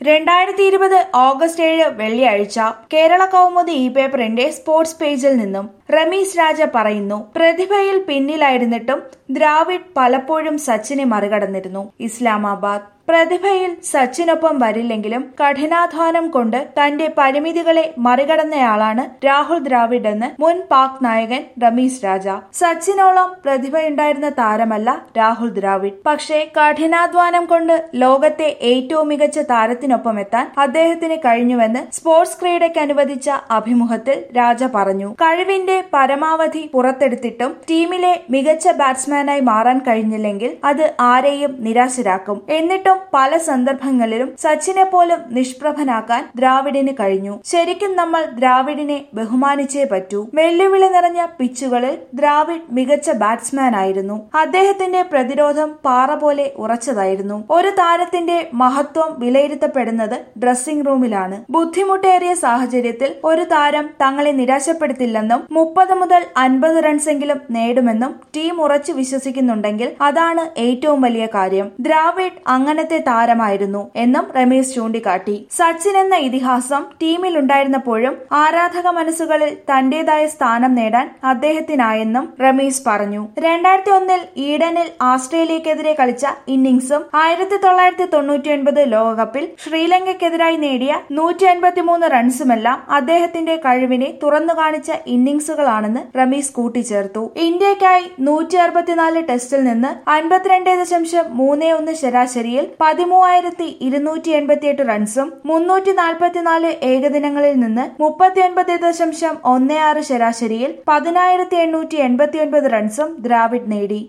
രണ്ടായിരത്തി ഇരുപത് ഓഗസ്റ്റ് ഏഴ് വെള്ളിയാഴ്ച കേരള കൗമുദി ഇ പേപ്പറിന്റെ സ്പോർട്സ് പേജിൽ നിന്നും റമീസ് രാജ പറയുന്നു പ്രതിഭയിൽ പിന്നിലായിരുന്നിട്ടും ദ്രാവിഡ് പലപ്പോഴും സച്ചിനെ മറികടന്നിരുന്നു ഇസ്ലാമാബാദ് പ്രതിഭയിൽ സച്ചിനൊപ്പം വരില്ലെങ്കിലും കഠിനാധ്വാനം കൊണ്ട് തന്റെ പരിമിതികളെ മറികടന്നയാളാണ് രാഹുൽ ദ്രാവിഡ് എന്ന് മുൻ പാക് നായകൻ റമീസ് രാജ സച്ചിനോളം പ്രതിഭയുണ്ടായിരുന്ന താരമല്ല രാഹുൽ ദ്രാവിഡ് പക്ഷേ കഠിനാധ്വാനം കൊണ്ട് ലോകത്തെ ഏറ്റവും മികച്ച താരത്തിനൊപ്പം എത്താൻ അദ്ദേഹത്തിന് കഴിഞ്ഞുവെന്ന് സ്പോർട്സ് ക്രീഡയ്ക്ക് അനുവദിച്ച അഭിമുഖത്തിൽ രാജ പറഞ്ഞു കഴിവിന്റെ പരമാവധി പുറത്തെടുത്തിട്ടും ടീമിലെ മികച്ച ബാറ്റ്സ്മാനായി മാറാൻ കഴിഞ്ഞില്ലെങ്കിൽ അത് ആരെയും നിരാശരാക്കും എന്നിട്ടും പല സന്ദർഭങ്ങളിലും സച്ചിനെ പോലും നിഷ്പ്രഭനാക്കാൻ ദ്രാവിഡിന് കഴിഞ്ഞു ശരിക്കും നമ്മൾ ദ്രാവിഡിനെ ബഹുമാനിച്ചേ പറ്റൂ വെല്ലുവിളി നിറഞ്ഞ പിച്ചുകളിൽ ദ്രാവിഡ് മികച്ച ബാറ്റ്സ്മാൻ ആയിരുന്നു അദ്ദേഹത്തിന്റെ പ്രതിരോധം പാറ പോലെ ഉറച്ചതായിരുന്നു ഒരു താരത്തിന്റെ മഹത്വം വിലയിരുത്തപ്പെടുന്നത് ഡ്രസ്സിംഗ് റൂമിലാണ് ബുദ്ധിമുട്ടേറിയ സാഹചര്യത്തിൽ ഒരു താരം തങ്ങളെ നിരാശപ്പെടുത്തില്ലെന്നും മുപ്പത് മുതൽ അൻപത് റൺസെങ്കിലും നേടുമെന്നും ടീം ഉറച്ചു വിശ്വസിക്കുന്നുണ്ടെങ്കിൽ അതാണ് ഏറ്റവും വലിയ കാര്യം ദ്രാവിഡ് അങ്ങനത്തെ താരമായിരുന്നു എന്നും രമേശ് ചൂണ്ടിക്കാട്ടി സച്ചിൻ എന്ന ഇതിഹാസം ടീമിലുണ്ടായിരുന്നപ്പോഴും ആരാധക മനസ്സുകളിൽ തന്റേതായ സ്ഥാനം നേടാൻ അദ്ദേഹത്തിനായെന്നും റമീസ് പറഞ്ഞു രണ്ടായിരത്തി ഒന്നിൽ ഈഡനിൽ ആസ്ട്രേലിയക്കെതിരെ കളിച്ച ഇന്നിംഗ്സും ആയിരത്തി തൊള്ളായിരത്തി തൊണ്ണൂറ്റി ഒൻപത് ലോകകപ്പിൽ ശ്രീലങ്കയ്ക്കെതിരായി നേടിയ നൂറ്റി അൻപത്തിമൂന്ന് റൺസുമെല്ലാം അദ്ദേഹത്തിന്റെ കഴിവിനെ തുറന്നു കാണിച്ച ഇന്നിംഗ്സുകളാണെന്ന് റമീസ് കൂട്ടിച്ചേർത്തു ഇന്ത്യയ്ക്കായി നൂറ്റി അറുപത്തിനാല് ടെസ്റ്റിൽ നിന്ന് അൻപത്തിരണ്ട് ദശാംശം മൂന്ന് ഒന്ന് ശരാശരിയിൽ പതിമൂവായിരത്തി ഇരുന്നൂറ്റി എൺപത്തിയെട്ട് റൺസും മുന്നൂറ്റി നാൽപ്പത്തിനാല് ഏകദിനങ്ങളിൽ നിന്ന് മുപ്പത്തിയൊൻപത് ദശാംശം ഒന്ന് ആറ് ശരാശരിയിൽ പതിനായിരത്തി എണ്ണൂറ്റി എൺപത്തിയൊൻപത് റൺസും ദ്രാവിഡ് നേടി